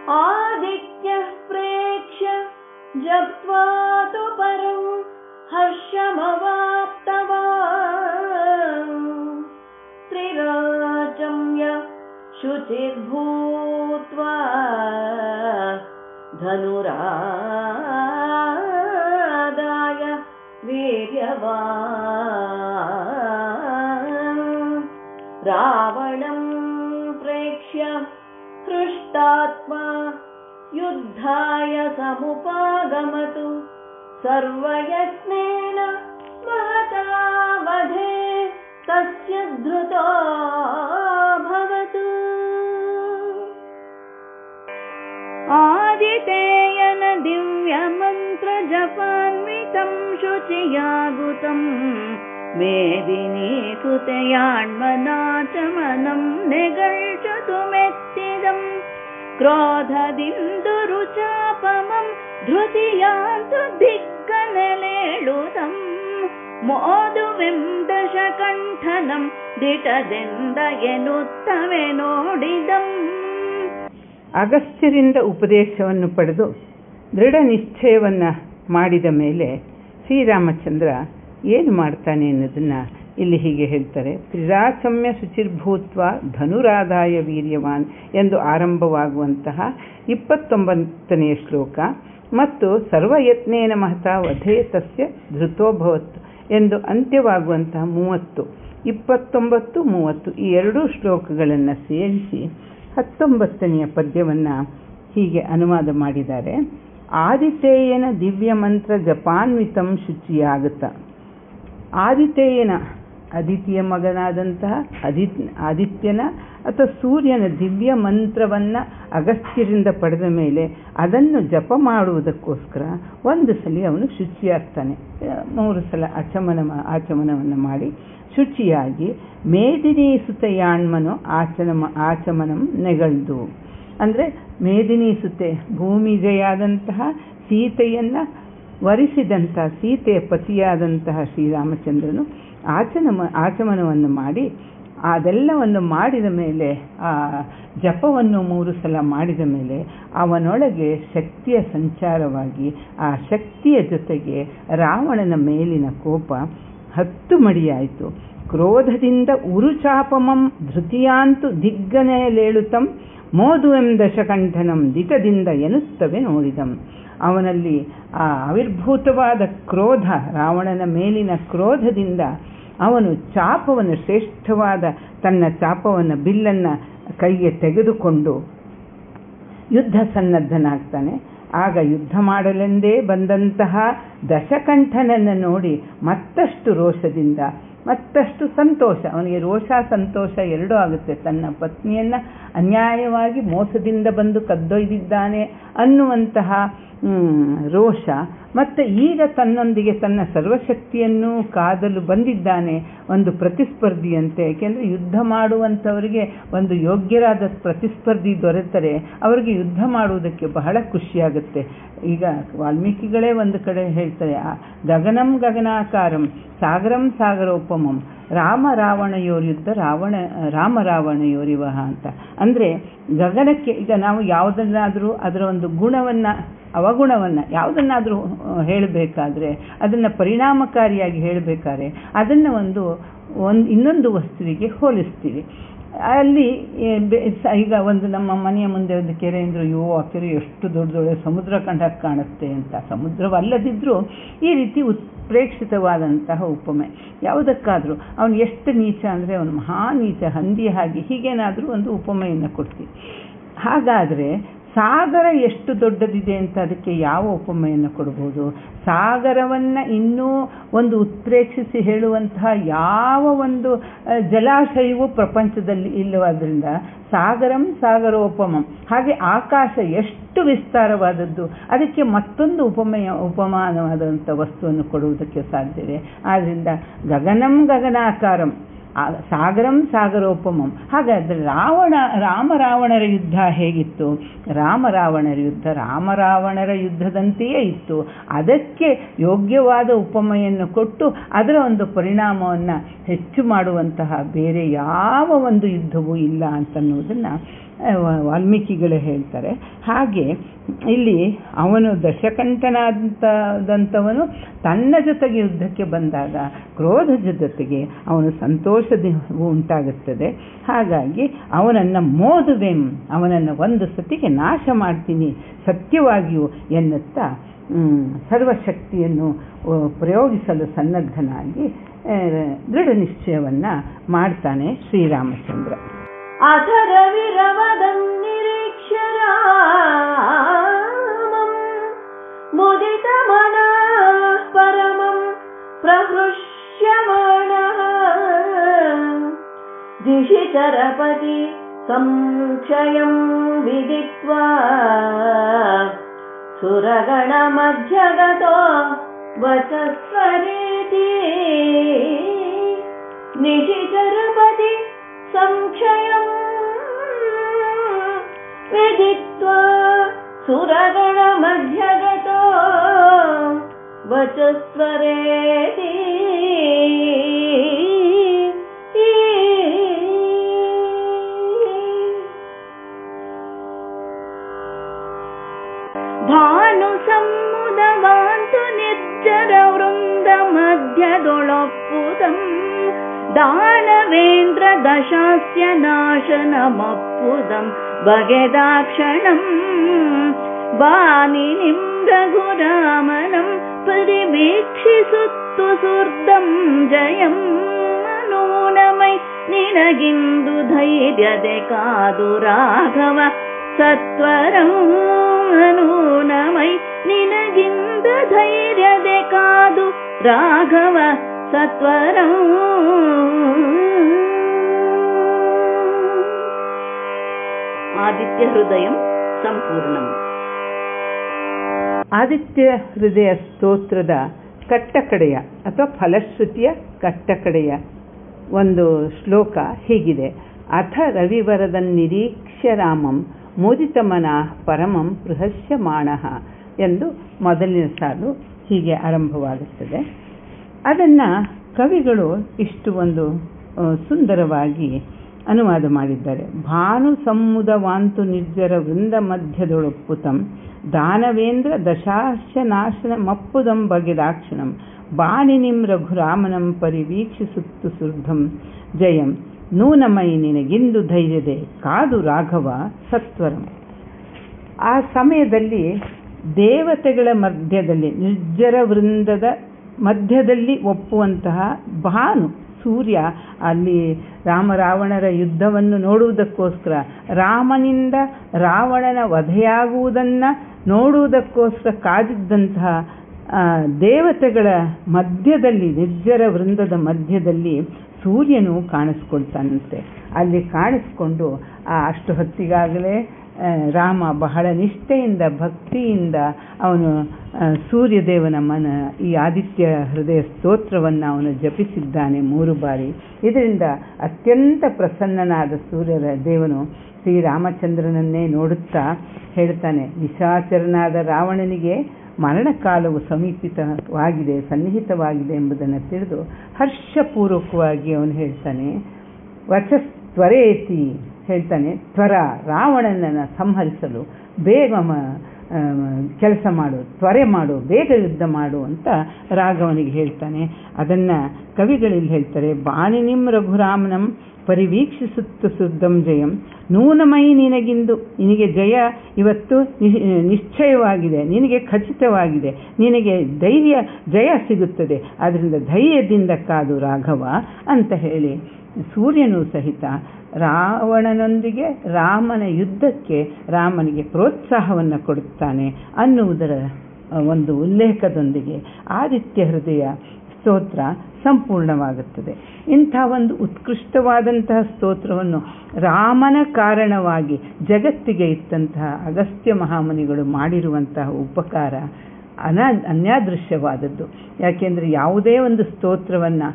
आदित्यः प्रेक्ष्य जप्त्वा तु परम् हर्षमवाप्तवान् त्रिराचम्य शुचिर्भूत्वा धनुरादाय वीर्यवान् रावणं प्रेक्ष्य हृष्टात्मा युद्धाय समुपागमतु सर्वयत्नेन महता वधे तस्य धृतो भवतु आदितेयन दिव्यमन्त्रजपान्वितं शुचियागुतम् मेदिनीसुतयाण्मनाचमनं निगर्षतुमेत्तिदम् क्रोधदिन्दुरुचापमं धृतियान्तु ದಿಕ್ಕನಲೇಳುದಂ ಮೋದುವೆಂ ದಶಕಂಠನಂ ದಿಟದೆಂದ ಎನ್ನುತ್ತವೆ ನೋಡಿದಂ ಅಗಸ್ತ್ಯರಿಂದ ಉಪದೇಶವನ್ನು ಪಡೆದು ದೃಢ ನಿಶ್ಚಯವನ್ನು ಮಾಡಿದ ಮೇಲೆ ಶ್ರೀರಾಮಚಂದ್ರ ಏನು ಮಾಡ್ತಾನೆ ಅನ್ನೋದನ್ನು ಇಲ್ಲಿ ಹೀಗೆ ಹೇಳ್ತಾರೆ ತ್ರಿರಾಚಮ್ಯ ಶುಚಿರ್ಭೂತ್ವ ಧನುರಾದಾಯ ವೀರ್ಯವಾನ್ ಎಂದು ಆರಂಭವಾಗುವಂತಹ ಇಪ್ಪತ್ತೊಂಬತ್ತನೆಯ ಶ್ಲೋಕ ಮತ್ತು ಸರ್ವಯತ್ನೇನ ಮಹತಾ ವಧೇ ತಸ್ಯ ಧೃತೋಭವತ್ತು ಎಂದು ಅಂತ್ಯವಾಗುವಂತಹ ಮೂವತ್ತು ಇಪ್ಪತ್ತೊಂಬತ್ತು ಮೂವತ್ತು ಈ ಎರಡೂ ಶ್ಲೋಕಗಳನ್ನು ಸೇರಿಸಿ ಹತ್ತೊಂಬತ್ತನೆಯ ಪದ್ಯವನ್ನು ಹೀಗೆ ಅನುವಾದ ಮಾಡಿದ್ದಾರೆ ಆದಿತೇಯನ ದಿವ್ಯ ಮಂತ್ರ ಜಪಾನ್ವಿತಂ ಶುಚಿಯಾಗುತ್ತ ಆದಿತೇಯನ ಅದಿತಿಯ ಮಗನಾದಂತಹ ಅದಿ ಆದಿತ್ಯನ ಅಥವಾ ಸೂರ್ಯನ ದಿವ್ಯ ಮಂತ್ರವನ್ನು ಅಗಸ್ತ್ಯರಿಂದ ಪಡೆದ ಮೇಲೆ ಅದನ್ನು ಜಪ ಮಾಡುವುದಕ್ಕೋಸ್ಕರ ಒಂದು ಸಲ ಅವನು ಶುಚಿಯಾಗ್ತಾನೆ ಮೂರು ಸಲ ಅಚಮನ ಆಚಮನವನ್ನು ಮಾಡಿ ಶುಚಿಯಾಗಿ ಮೇದಿನಿ ಸುತೆಯಾಣ್ಮನು ಆಚನ ಆಚಮನಂ ನೆಗಳ್ದು ಅಂದರೆ ಮೇದಿನಿ ಸುತೆ ಭೂಮಿಗೆಯಾದಂತಹ ಸೀತೆಯನ್ನು ವರಿಸಿದಂಥ ಸೀತೆಯ ಪತಿಯಾದಂತಹ ಶ್ರೀರಾಮಚಂದ್ರನು ಆಚನ ಆಚಮನವನ್ನು ಮಾಡಿ ಅದೆಲ್ಲವನ್ನು ಮಾಡಿದ ಮೇಲೆ ಆ ಜಪವನ್ನು ಮೂರು ಸಲ ಮಾಡಿದ ಮೇಲೆ ಅವನೊಳಗೆ ಶಕ್ತಿಯ ಸಂಚಾರವಾಗಿ ಆ ಶಕ್ತಿಯ ಜೊತೆಗೆ ರಾವಣನ ಮೇಲಿನ ಕೋಪ ಹತ್ತು ಮಡಿಯಾಯಿತು ಕ್ರೋಧದಿಂದ ಉರುಚಾಪಮಂ ಧೃತಿಯಾಂತು ದಿಗ್ಗನೆಯಲೇಳುತ್ತಂ ಮೋದುವೆಂ ದಶಕಂಠನಂ ದಿಟದಿಂದ ಎನ್ನುತ್ತವೆ ನೋಡಿದಂ ಅವನಲ್ಲಿ ಆ ಆವಿರ್ಭೂತವಾದ ಕ್ರೋಧ ರಾವಣನ ಮೇಲಿನ ಕ್ರೋಧದಿಂದ ಅವನು ಚಾಪವನ್ನು ಶ್ರೇಷ್ಠವಾದ ತನ್ನ ಚಾಪವನ್ನು ಬಿಲ್ಲನ್ನು ಕೈಗೆ ತೆಗೆದುಕೊಂಡು ಯುದ್ಧ ಸನ್ನದ್ಧನಾಗ್ತಾನೆ ಆಗ ಯುದ್ಧ ಮಾಡಲೆಂದೇ ಬಂದಂತಹ ದಶಕಂಠನನ್ನು ನೋಡಿ ಮತ್ತಷ್ಟು ರೋಷದಿಂದ ಮತ್ತಷ್ಟು ಸಂತೋಷ ಅವನಿಗೆ ರೋಷ ಸಂತೋಷ ಎರಡೂ ಆಗುತ್ತೆ ತನ್ನ ಪತ್ನಿಯನ್ನು ಅನ್ಯಾಯವಾಗಿ ಮೋಸದಿಂದ ಬಂದು ಕದ್ದೊಯ್ದಿದ್ದಾನೆ ಅನ್ನುವಂತಹ ರೋಷ ಮತ್ತು ಈಗ ತನ್ನೊಂದಿಗೆ ತನ್ನ ಸರ್ವಶಕ್ತಿಯನ್ನು ಕಾದಲು ಬಂದಿದ್ದಾನೆ ಒಂದು ಪ್ರತಿಸ್ಪರ್ಧಿಯಂತೆ ಏಕೆಂದರೆ ಯುದ್ಧ ಮಾಡುವಂಥವರಿಗೆ ಒಂದು ಯೋಗ್ಯರಾದ ಪ್ರತಿಸ್ಪರ್ಧಿ ದೊರೆತರೆ ಅವರಿಗೆ ಯುದ್ಧ ಮಾಡುವುದಕ್ಕೆ ಬಹಳ ಖುಷಿಯಾಗುತ್ತೆ ಈಗ ವಾಲ್ಮೀಕಿಗಳೇ ಒಂದು ಕಡೆ ಹೇಳ್ತಾರೆ ಗಗನಂ ಗಗನಾಕಾರಂ ಸಾಗರಂ ಸಾಗರೋಪಮಂ ರಾಮ ರಾವಣಯೋರ್ಯುದ್ಧ ರಾವಣ ರಾಮ ರಾವಣಯೋರಿವಹ ಅಂತ ಅಂದರೆ ಗಗನಕ್ಕೆ ಈಗ ನಾವು ಯಾವುದನ್ನಾದರೂ ಅದರ ಒಂದು ಗುಣವನ್ನು ಅವಗುಣವನ್ನು ಯಾವುದನ್ನಾದರೂ ಹೇಳಬೇಕಾದ್ರೆ ಅದನ್ನು ಪರಿಣಾಮಕಾರಿಯಾಗಿ ಹೇಳಬೇಕಾದ್ರೆ ಅದನ್ನು ಒಂದು ಒಂದು ಇನ್ನೊಂದು ವಸ್ತುವಿಗೆ ಹೋಲಿಸ್ತೀವಿ ಅಲ್ಲಿ ಈಗ ಒಂದು ನಮ್ಮ ಮನೆಯ ಮುಂದೆ ಒಂದು ಕೆರೆ ಅಂದ್ರೆ ಅಯ್ಯೋ ಆ ಕೆರೆ ಎಷ್ಟು ದೊಡ್ಡ ದೊಡ್ಡ ಸಮುದ್ರ ಕಂಡಕ್ಕೆ ಕಾಣುತ್ತೆ ಅಂತ ಸಮುದ್ರವಲ್ಲದಿದ್ದರೂ ಈ ರೀತಿ ಉತ್ಪ್ರೇಕ್ಷಿತವಾದಂತಹ ಉಪಮೆ ಯಾವುದಕ್ಕಾದರೂ ಅವನು ಎಷ್ಟು ನೀಚ ಅಂದರೆ ಅವನು ಮಹಾ ನೀಚ ಹಂದಿ ಹಾಗೆ ಹೀಗೇನಾದರೂ ಒಂದು ಉಪಮೆಯನ್ನು ಕೊಡ್ತೀವಿ ಹಾಗಾದರೆ ಸಾಗರ ಎಷ್ಟು ದೊಡ್ಡದಿದೆ ಅಂತ ಅದಕ್ಕೆ ಯಾವ ಉಪಮೆಯನ್ನು ಕೊಡ್ಬೋದು ಸಾಗರವನ್ನು ಇನ್ನೂ ಒಂದು ಉತ್ಪ್ರೇಕ್ಷಿಸಿ ಹೇಳುವಂತಹ ಯಾವ ಒಂದು ಜಲಾಶಯವೂ ಪ್ರಪಂಚದಲ್ಲಿ ಇಲ್ಲವಾದ್ರಿಂದ ಸಾಗರಂ ಸಾಗರೋಪಮಂ ಹಾಗೆ ಆಕಾಶ ಎಷ್ಟು ವಿಸ್ತಾರವಾದದ್ದು ಅದಕ್ಕೆ ಮತ್ತೊಂದು ಉಪಮೆಯ ಉಪಮಾನವಾದಂಥ ವಸ್ತುವನ್ನು ಕೊಡುವುದಕ್ಕೆ ಸಾಧ್ಯವಿದೆ ಆದ್ದರಿಂದ ಗಗನಂ ಗಗನಾಕಾರಂ ಆ ಸಾಗರಂ ಸಾಗರೋಪಮಂ ಹಾಗಾದರೆ ರಾವಣ ರಾಮ ರಾವಣರ ಯುದ್ಧ ಹೇಗಿತ್ತು ರಾಮ ರಾವಣರ ಯುದ್ಧ ರಾಮ ರಾವಣರ ಯುದ್ಧದಂತೆಯೇ ಇತ್ತು ಅದಕ್ಕೆ ಯೋಗ್ಯವಾದ ಉಪಮೆಯನ್ನು ಕೊಟ್ಟು ಅದರ ಒಂದು ಪರಿಣಾಮವನ್ನು ಹೆಚ್ಚು ಮಾಡುವಂತಹ ಬೇರೆ ಯಾವ ಒಂದು ಯುದ್ಧವೂ ಇಲ್ಲ ಅಂತನ್ನುವುದನ್ನು ವಾಲ್ಮೀಕಿಗಳೇ ಹೇಳ್ತಾರೆ ಹಾಗೆ ಇಲ್ಲಿ ಅವನು ದಶಕಂಠನಾದಂಥವನು ತನ್ನ ಜೊತೆಗೆ ಯುದ್ಧಕ್ಕೆ ಬಂದಾಗ ಕ್ರೋಧದ ಜೊತೆಗೆ ಅವನು ಸಂತೋಷದ ಉಂಟಾಗುತ್ತದೆ ಹಾಗಾಗಿ ಅವನನ್ನು ಮೋದುವೆಂ ಅವನನ್ನು ಒಂದು ಸತಿಗೆ ನಾಶ ಮಾಡ್ತೀನಿ ಸತ್ಯವಾಗಿಯೂ ಎನ್ನುತ್ತಾ ಸರ್ವಶಕ್ತಿಯನ್ನು ಪ್ರಯೋಗಿಸಲು ಸನ್ನದ್ಧನಾಗಿ ದೃಢ ನಿಶ್ಚಯವನ್ನು ಮಾಡ್ತಾನೆ ಶ್ರೀರಾಮಚಂದ್ರ अधरविरवदन्निरीक्षरामम् मुदितमना परमं प्रहृष्यमाणः दिशिचरपति संक्षयं विदित्वा सुरगणमध्यगतो वचस्वरेति निशिचरपति संक्षयम् विदित्वा सुरगणमध्यगतो वचस्वरेति ಭಾನುಸಮ್ಮುದವಾಂತು ನಿರ್ಜರ ವೃಂದ ಮಧ್ಯದೊಳಪ್ಪುದಂ ದಾನವೇಂದ್ರ ದಶಾಸ್ಯ ನಾಶನಮಪ್ಪುದಂ ಬಗೆದಾಕ್ಷಣಂ ಬಾನಿನಿಂ ರಘುರಾಮನಂ ಪರಿವೀಕ್ಷಿಸುತ್ತು ಸುರ್ದಂ ಜಯಂ ಮನೂನಮೈ ನಿನಗಿಂದು ಧೈರ್ಯದೆ ಕಾದು ರಾಘವ ಸತ್ವರಂ ಮನೂನಮೈ ನಿನಗಿಂದ ಧೈರ್ಯದೆ ಕಾದು ರಾಘವ ಸತ್ವರಂ ಆದಿತ್ಯ ಹೃದಯಂ ಸಂಪೂರ್ಣಂ ಆದಿತ್ಯ ಹೃದಯ ಸ್ತೋತ್ರದ ಕಟ್ಟಕಡೆಯ ಅಥವಾ ಫಲಶ್ರುತಿಯ ಕಟ್ಟಕಡೆಯ ಒಂದು ಶ್ಲೋಕ ಹೀಗಿದೆ ಅಥ ರವಿವರದ ನಿರೀಕ್ಷ್ಯರಾಮಂ ಮೋದಿತಮನ ಪರಮಂ ಬೃಹಸ್ಯಮಾಣ ಎಂದು ಮೊದಲಿನ ಸಾಲು ಹೀಗೆ ಆರಂಭವಾಗುತ್ತದೆ ಅದನ್ನು ಕವಿಗಳು ಇಷ್ಟು ಒಂದು ಸುಂದರವಾಗಿ ಅನುವಾದ ಮಾಡಿದ್ದಾರೆ ಭಾನು ಸಮುದವಾಂತು ನಿರ್ಜರ ವೃಂದ ಮಧ್ಯದೊಳಪ್ಪುತಂ ದಾನವೇಂದ್ರ ದಶಾಸ್ಯ ನಾಶನ ಮಪ್ಪುದಂ ಬಗೆದಾಕ್ಷಣಂ ಬಾಣಿನಿಂ ರಘುರಾಮನಂ ಪರಿವೀಕ್ಷಿಸುತ್ತು ಸುರ್ಧಂ ಜಯಂ ನೂನಮೈ ನಿನಗಿಂದು ಧೈರ್ಯದೆ ಕಾದು ರಾಘವ ಸತ್ವರಂ ಆ ಸಮಯದಲ್ಲಿ ದೇವತೆಗಳ ಮಧ್ಯದಲ್ಲಿ ನಿರ್ಜರ ವೃಂದದ ಮಧ್ಯದಲ್ಲಿ ಒಪ್ಪುವಂತಹ ಭಾನು ಸೂರ್ಯ ಅಲ್ಲಿ ರಾಮ ರಾವಣರ ಯುದ್ಧವನ್ನು ನೋಡುವುದಕ್ಕೋಸ್ಕರ ರಾಮನಿಂದ ರಾವಣನ ವಧೆಯಾಗುವುದನ್ನು ನೋಡುವುದಕ್ಕೋಸ್ಕರ ಕಾದಿದ್ದಂತಹ ದೇವತೆಗಳ ಮಧ್ಯದಲ್ಲಿ ನಿರ್ಜರ ವೃಂದದ ಮಧ್ಯದಲ್ಲಿ ಸೂರ್ಯನು ಕಾಣಿಸ್ಕೊಳ್ತಾನಂತೆ ಅಲ್ಲಿ ಕಾಣಿಸ್ಕೊಂಡು ಆ ಅಷ್ಟು ಹೊತ್ತಿಗಾಗಲೇ ರಾಮ ಬಹಳ ನಿಷ್ಠೆಯಿಂದ ಭಕ್ತಿಯಿಂದ ಅವನು ಸೂರ್ಯದೇವನ ಮನ ಈ ಆದಿತ್ಯ ಹೃದಯ ಸ್ತೋತ್ರವನ್ನು ಅವನು ಜಪಿಸಿದ್ದಾನೆ ಮೂರು ಬಾರಿ ಇದರಿಂದ ಅತ್ಯಂತ ಪ್ರಸನ್ನನಾದ ಸೂರ್ಯರ ದೇವನು ಶ್ರೀರಾಮಚಂದ್ರನನ್ನೇ ನೋಡುತ್ತಾ ಹೇಳ್ತಾನೆ ನಿಶಾಚರನಾದ ರಾವಣನಿಗೆ ಮರಣಕಾಲವು ಸಮೀಪಿತವಾಗಿದೆ ಸನ್ನಿಹಿತವಾಗಿದೆ ಎಂಬುದನ್ನು ತಿಳಿದು ಹರ್ಷಪೂರ್ವಕವಾಗಿ ಅವನು ಹೇಳ್ತಾನೆ ವಚಸ್ ತ್ವರೇತಿ ಹೇಳ್ತಾನೆ ತ್ವರ ರಾವಣನನ್ನು ಸಂಹರಿಸಲು ಬೇಗ ಕೆಲಸ ಮಾಡು ತ್ವರೆ ಮಾಡು ಬೇಗ ಯುದ್ಧ ಮಾಡು ಅಂತ ರಾಘವನಿಗೆ ಹೇಳ್ತಾನೆ ಅದನ್ನು ಕವಿಗಳಲ್ಲಿ ಹೇಳ್ತಾರೆ ಬಾಣಿನಿಂ ರಘುರಾಮನಂ ಪರಿವೀಕ್ಷಿಸುತ್ತ ಸುದ್ದಂ ಜಯಂ ನೂನಮೈ ನಿನಗಿಂದು ನಿನಗೆ ಜಯ ಇವತ್ತು ನಿಶ್ಚಯವಾಗಿದೆ ನಿನಗೆ ಖಚಿತವಾಗಿದೆ ನಿನಗೆ ಧೈರ್ಯ ಜಯ ಸಿಗುತ್ತದೆ ಅದರಿಂದ ಧೈರ್ಯದಿಂದ ಕಾದು ರಾಘವ ಅಂತ ಹೇಳಿ ಸೂರ್ಯನೂ ಸಹಿತ ರಾವಣನೊಂದಿಗೆ ರಾಮನ ಯುದ್ಧಕ್ಕೆ ರಾಮನಿಗೆ ಪ್ರೋತ್ಸಾಹವನ್ನು ಕೊಡುತ್ತಾನೆ ಅನ್ನುವುದರ ಒಂದು ಉಲ್ಲೇಖದೊಂದಿಗೆ ಆದಿತ್ಯ ಹೃದಯ ಸ್ತೋತ್ರ ಸಂಪೂರ್ಣವಾಗುತ್ತದೆ ಇಂಥ ಒಂದು ಉತ್ಕೃಷ್ಟವಾದಂತಹ ಸ್ತೋತ್ರವನ್ನು ರಾಮನ ಕಾರಣವಾಗಿ ಜಗತ್ತಿಗೆ ಇತ್ತಂತಹ ಅಗಸ್ತ್ಯ ಮಹಾಮುನಿಗಳು ಮಾಡಿರುವಂತಹ ಉಪಕಾರ ಅನ ಅನ್ಯಾದೃಶ್ಯವಾದದ್ದು ಯಾಕೆಂದರೆ ಯಾವುದೇ ಒಂದು ಸ್ತೋತ್ರವನ್ನು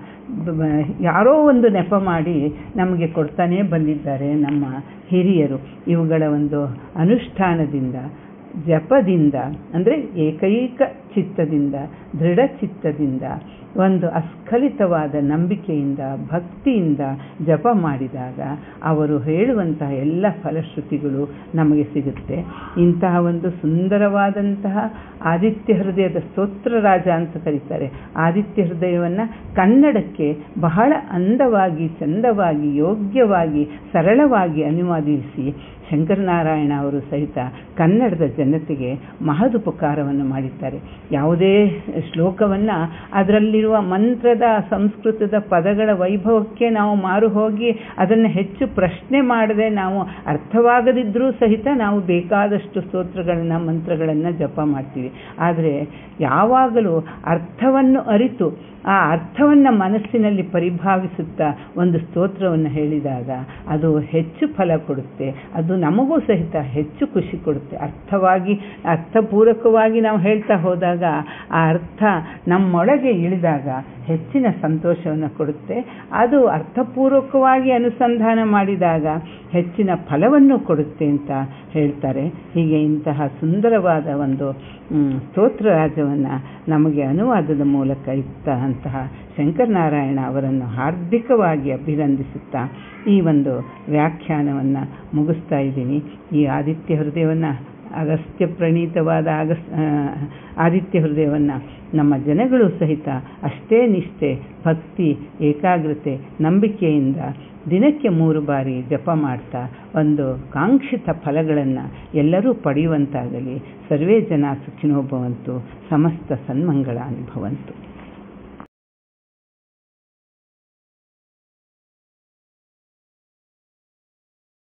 ಯಾರೋ ಒಂದು ನೆಪ ಮಾಡಿ ನಮಗೆ ಕೊಡ್ತಾನೇ ಬಂದಿದ್ದಾರೆ ನಮ್ಮ ಹಿರಿಯರು ಇವುಗಳ ಒಂದು ಅನುಷ್ಠಾನದಿಂದ ಜಪದಿಂದ ಅಂದರೆ ಏಕೈಕ ಚಿತ್ತದಿಂದ ದೃಢ ಚಿತ್ತದಿಂದ ಒಂದು ಅಸ್ಖಲಿತವಾದ ನಂಬಿಕೆಯಿಂದ ಭಕ್ತಿಯಿಂದ ಜಪ ಮಾಡಿದಾಗ ಅವರು ಹೇಳುವಂತಹ ಎಲ್ಲ ಫಲಶ್ರುತಿಗಳು ನಮಗೆ ಸಿಗುತ್ತೆ ಇಂತಹ ಒಂದು ಸುಂದರವಾದಂತಹ ಆದಿತ್ಯ ಹೃದಯದ ಸ್ತೋತ್ರ ರಾಜ ಅಂತ ಕರೀತಾರೆ ಆದಿತ್ಯ ಹೃದಯವನ್ನು ಕನ್ನಡಕ್ಕೆ ಬಹಳ ಅಂದವಾಗಿ ಚಂದವಾಗಿ ಯೋಗ್ಯವಾಗಿ ಸರಳವಾಗಿ ಅನುವಾದಿಸಿ ಶಂಕರನಾರಾಯಣ ಅವರು ಸಹಿತ ಕನ್ನಡದ ಜನತೆಗೆ ಮಹದುಪಕಾರವನ್ನು ಮಾಡಿದ್ದಾರೆ ಯಾವುದೇ ಶ್ಲೋಕವನ್ನು ಅದರಲ್ಲಿರುವ ಮಂತ್ರದ ಸಂಸ್ಕೃತದ ಪದಗಳ ವೈಭವಕ್ಕೆ ನಾವು ಮಾರು ಹೋಗಿ ಅದನ್ನು ಹೆಚ್ಚು ಪ್ರಶ್ನೆ ಮಾಡದೆ ನಾವು ಅರ್ಥವಾಗದಿದ್ದರೂ ಸಹಿತ ನಾವು ಬೇಕಾದಷ್ಟು ಸ್ತೋತ್ರಗಳನ್ನು ಮಂತ್ರಗಳನ್ನು ಜಪ ಮಾಡ್ತೀವಿ ಆದರೆ ಯಾವಾಗಲೂ ಅರ್ಥವನ್ನು ಅರಿತು ಆ ಅರ್ಥವನ್ನು ಮನಸ್ಸಿನಲ್ಲಿ ಪರಿಭಾವಿಸುತ್ತಾ ಒಂದು ಸ್ತೋತ್ರವನ್ನು ಹೇಳಿದಾಗ ಅದು ಹೆಚ್ಚು ಫಲ ಕೊಡುತ್ತೆ ಅದು ನಮಗೂ ಸಹಿತ ಹೆಚ್ಚು ಖುಷಿ ಕೊಡುತ್ತೆ ಅರ್ಥವಾಗಿ ಅರ್ಥಪೂರ್ವಕವಾಗಿ ನಾವು ಹೇಳ್ತಾ ಹೋದಾಗ ಆ ಅರ್ಥ ನಮ್ಮೊಳಗೆ ಇಳಿದಾಗ ಹೆಚ್ಚಿನ ಸಂತೋಷವನ್ನು ಕೊಡುತ್ತೆ ಅದು ಅರ್ಥಪೂರ್ವಕವಾಗಿ ಅನುಸಂಧಾನ ಮಾಡಿದಾಗ ಹೆಚ್ಚಿನ ಫಲವನ್ನು ಕೊಡುತ್ತೆ ಅಂತ ಹೇಳ್ತಾರೆ ಹೀಗೆ ಇಂತಹ ಸುಂದರವಾದ ಒಂದು ಸ್ತೋತ್ರ ರಾಜವನ್ನು ನಮಗೆ ಅನುವಾದದ ಮೂಲಕ ಇತ್ತ ಅಂತಹ ಶಂಕರನಾರಾಯಣ ಅವರನ್ನು ಹಾರ್ದಿಕವಾಗಿ ಅಭಿನಂದಿಸುತ್ತಾ ಈ ಒಂದು ವ್ಯಾಖ್ಯಾನವನ್ನು ಮುಗಿಸ್ತಾ ಇದ್ದೀನಿ ಈ ಆದಿತ್ಯ ಹೃದಯವನ್ನು ಅಗಸ್ತ್ಯ ಪ್ರಣೀತವಾದ ಅಗಸ್ ಆದಿತ್ಯ ಹೃದಯವನ್ನು ನಮ್ಮ ಜನಗಳು ಸಹಿತ ಅಷ್ಟೇ ನಿಷ್ಠೆ ಭಕ್ತಿ ಏಕಾಗ್ರತೆ ನಂಬಿಕೆಯಿಂದ ದಿನಕ್ಕೆ ಮೂರು ಬಾರಿ ಜಪ ಮಾಡ್ತಾ ಒಂದು ಕಾಂಕ್ಷಿತ ಫಲಗಳನ್ನು ಎಲ್ಲರೂ ಪಡೆಯುವಂತಾಗಲಿ ಸರ್ವೇ ಜನ ಸುಖಿನೋ ಭವಂತು ಸಮಸ್ತ ಸನ್ಮಂಗಳ ಅನುಭವಂತು